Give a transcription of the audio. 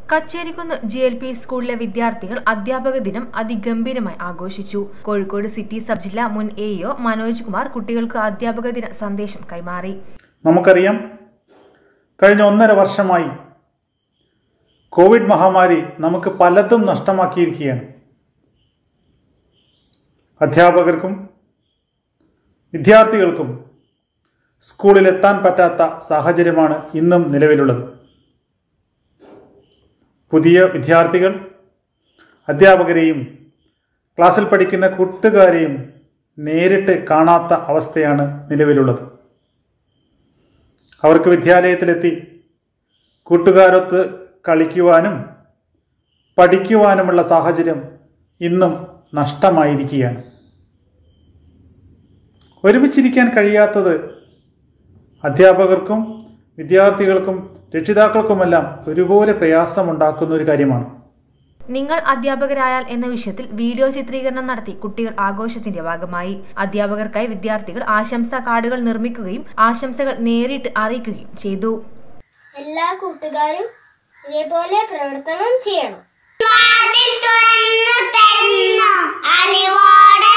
Kacherikkunnu G L P സ്കൂളിലെ വിദ്യാർത്ഥികൾ അധ്യാപക ദിനം അതിഗംഭീരമായി ആഘോഷിച്ചു കോഴിക്കോട് സിറ്റി സബ് ജില്ലാ മുൻ എ ഇഒ മനോജ് കുമാർ കുട്ടികൾക്ക് അധ്യാപക ദിന സന്ദേശം കൈമാറി നമുക്കറിയാം കഴിഞ്ഞ ഒന്നര വർഷമായി കോവിഡ് മഹാമാരി നമുക്ക് പലതും നഷ്ടമാക്കിയിരിക്കുകയാണ് അധ്യാപകർക്കും വിദ്യാർത്ഥികൾക്കും സ്കൂളിലെത്താൻ പറ്റാത്ത സാഹചര്യമാണ് ഇന്നും നിലവിലുള്ളത് പുതിയ വിദ്യാർത്ഥികൾ അധ്യാപകരെയും ക്ലാസ്സിൽ പഠിക്കുന്ന കൂട്ടുകാരെയും നേരിട്ട് കാണാത്ത അവസ്ഥയാണ് നിലവിലുള്ളത് അവർക്ക് വിദ്യാലയത്തിലെത്തി കൂട്ടുകാരൊത്ത് കളിക്കുവാനും പഠിക്കുവാനുമുള്ള സാഹചര്യം ഇന്നും നഷ്ടമായിരിക്കുകയാണ് ഒരുമിച്ചിരിക്കാൻ കഴിയാത്തത് അധ്യാപകർക്കും വിദ്യാർത്ഥികൾക്കും രക്ഷിതാക്കൾക്കുമെല്ലാം ഒരുപോലെ പ്രയാസമുണ്ടാക്കുന്ന ഒരു കാര്യമാണ് നിങ്ങൾ അധ്യാപകരായാൽ എന്ന വിഷയത്തിൽ വീഡിയോ ചിത്രീകരണം നടത്തി കുട്ടികൾ ആഘോഷത്തിന്റെ ഭാഗമായി അധ്യാപകർക്കായി വിദ്യാർത്ഥികൾ ആശംസാ കാർഡുകൾ നിർമ്മിക്കുകയും ആശംസകൾ നേരിട്ട് അറിയിക്കുകയും ചെയ്തു എല്ലാ കൂട്ടുകാരും ഇതേപോലെ പ്രവർത്തനം ചെയ്യണം വാതിൽ തുറന്നു തരുന്നു അറിവോടെ